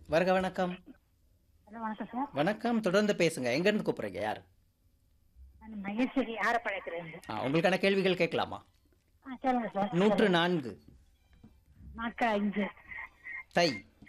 வருக வணக்கம் ஹலோ வணக்கம் சார் வணக்கம் தொடர்ந்து பேசுங்க எங்க இருந்து கூப்பிடுறீங்க யார் நான் மகேஸ்வரி ஆரப்பாளையத்துலேருந்து ஆ, உங்களுக்கான கேள்விகள் கேட்கலாமா ஆ சொல்லுங்க சார் நூற்று நான்கு நாட்கள் அஞ்சு தை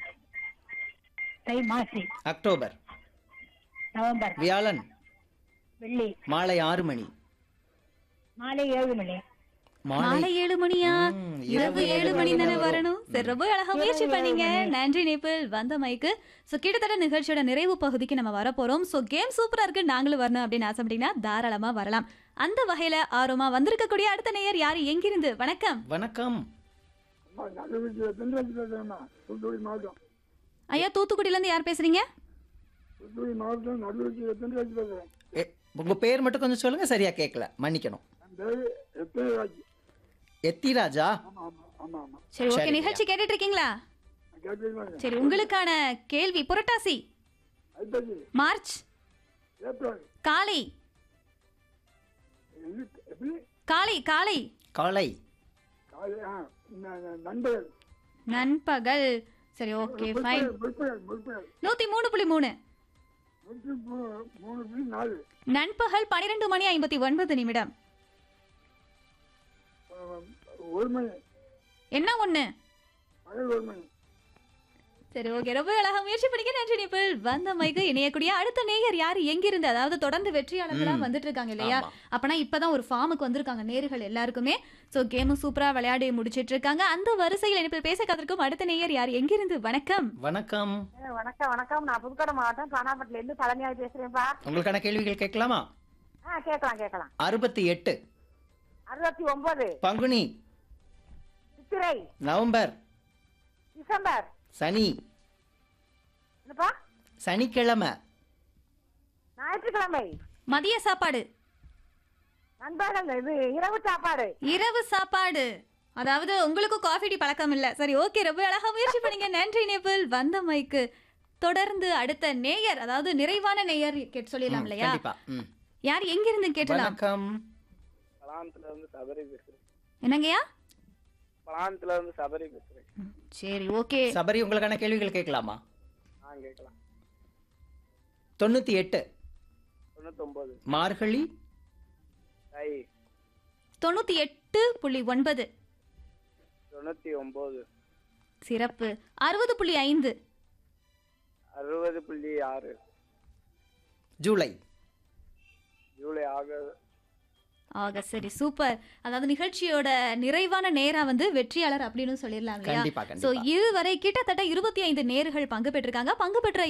தை மாசி அக்டோபர் நவம்பர் வியாழன் வெள்ளி மாலை ஆறு மணி மாலை ஏழு மணி மாலை ஏழு மணியா ம், இரவு ஏழு மணி தானே வரணும் சரி ரொம்ப அழகா முயற்சி இரவு ஏழு பண்ணீங்க மணி. நன்றி நேபிள் வந்த மைக்கு ஸோ கிட்டத்தட்ட நிகழ்ச்சியோட நிறைவு பகுதிக்கு நம்ம வர போறோம் ஸோ கேம் சூப்பரா இருக்கு நாங்களும் வரணும் அப்படின்னு ஆசைப்பட்டீங்கன்னா தாராளமா வரலாம் அந்த வகையில ஆர்வமா வந்திருக்கக்கூடிய அடுத்த நேயர் யாரு எங்கிருந்து வணக்கம் வணக்கம் அம்மா நடுவில் தென்காசி பேசுகிறேம்மா தூத்துக்குடி மாவட்டம் ஐயா தூத்துக்குடியில இருந்து யார் பேசுறீங்க தூத்துக்குடி மாவட்டம் நடுவில் தென்காசி பேசுகிறேன் எ, உங்க பேர் மட்டும் கொஞ்சம் சொல்லுங்க சரியா கேட்கல மன்னிக்கணும் என் பேர் எத்தனை ராஜ் எத்திராஜா ஆமாம் ஆமாம் ஆமாம் ஆமாம் சரி ஓகே சரிங்க. நிகழ்ச்சி கேட்டுட்டு இருக்கீங்களா நான் கேட்குறீங்களா சரி உங்களுக்கான கேள்வி புரட்டாசி ஐப்பசி மார்ச் ஏப்ரல் காலை இது எப்படி காலை காலை காலை காலை ஆ ந- ந- நண்பர்கள் நண்பகல் சரி ஓகே ஃபைன் முற்பகல் முற்பகல் முற்பகல் நூத்தி மூணு புள்ளி மூணு நூற்றி மூணு மூணு புள்ளி நாலு நண்பகல் பனிரெண்டு மணி ஐம்பத்தி ஒன்பது நிமிடம் ஆ, ஒரு மணி என்ன ஒண்ணு பகல் ஒரு மணி சரி ஓகே ரொம்ப அழகா முயற்சி பண்ணிக்க நன்றி நிப்பிள் வந்த மைக்கு இணையக்கூடிய அடுத்த நேயர் யாரு எங்கிருந்து அதாவது தொடர்ந்து வெற்றியாளர்களா ம். வந்துட்டு இருக்காங்க இல்லையா ஆமா. அப்பனா இப்பதான் ஒரு ஃபார்முக்கு வந்திருக்காங்க நேர்கள் எல்லாருக்குமே சோ கேமும் சூப்பரா விளையாடி முடிச்சிட்டு இருக்காங்க அந்த வரிசையில் இணைப்பில் பேச கதற்கும் அடுத்த நேயர் யார் எங்கிருந்து வணக்கம் வணக்கம் வணக்கம் வணக்கம் நான் புதுக்கோட்டை மாவட்டம் காணாப்பட்டில இருந்து பழனியாய் பேசுறேன்ப்பா உங்களுக்கான கேள்விகள் கேட்கலாமா ஆ கேட்கலாம் கேட்கலாம் அறுபத்தி எட்டு அறுபத்தி ஒன்பது பங்குனி சித்திரை நவம்பர் டிசம்பர் சனி என்னப்பா சனிக்கிழமை ஞாயிற்றுக்கிழமை மதிய சாப்பாடு நண்பர்கள் இது இரவு சாப்பாடு இரவு சாப்பாடு அதாவது உங்களுக்கும் காஃபி டீ பழக்கம் இல்ல சரி ஓகே ரொம்ப அழகா முயற்சி பண்ணீங்க நன்றி நேபிள் வந்த மைக்கு தொடர்ந்து அடுத்த நேயர் அதாவது நிறைவான நேயர் கேட்டு சொல்லிடலாம் ம், இல்லையா கண்டிப்பா ம். யார் எங்கிருந்து கேட்டலாம் வணக்கம் பலாந்தத்துல இருந்து சபரி பேசுறேன் என்னங்கய்யா பலாந்தத்துல இருந்து சபரி பேசுறேன் சரி ஓகே சபரி உங்களுக்கான கேள்விகள் கேட்கலாமா நான் கேட்கலாம் தொண்ணூத்தி எட்டு தொண்ணூத்தொன்பது மார்கழி தை தொண்ணூத்தி எட்டு புள்ளி ஒன்பது தொண்ணூத்தி ஒன்பது சிறப்பு அறுபது புள்ளி ஐந்து அறுபது புள்ளி ஆறு ஜூலை ஜூலை ஆகஸ்ட் ஆக சரி சூப்பர் அதாவது நிகழ்ச்சியோட நிறைவான நேரா வந்து வெற்றியாளர் அப்படின்னு சொல்லிடலாம் இல்லையா கண்டிப்பா சோ கண்டிப்பா இதுவரை கிட்டத்தட்ட இருபத்தி ஐந்து நேர்கள் பங்கு பெற்றிருக்காங்க பங்கு பெற்ற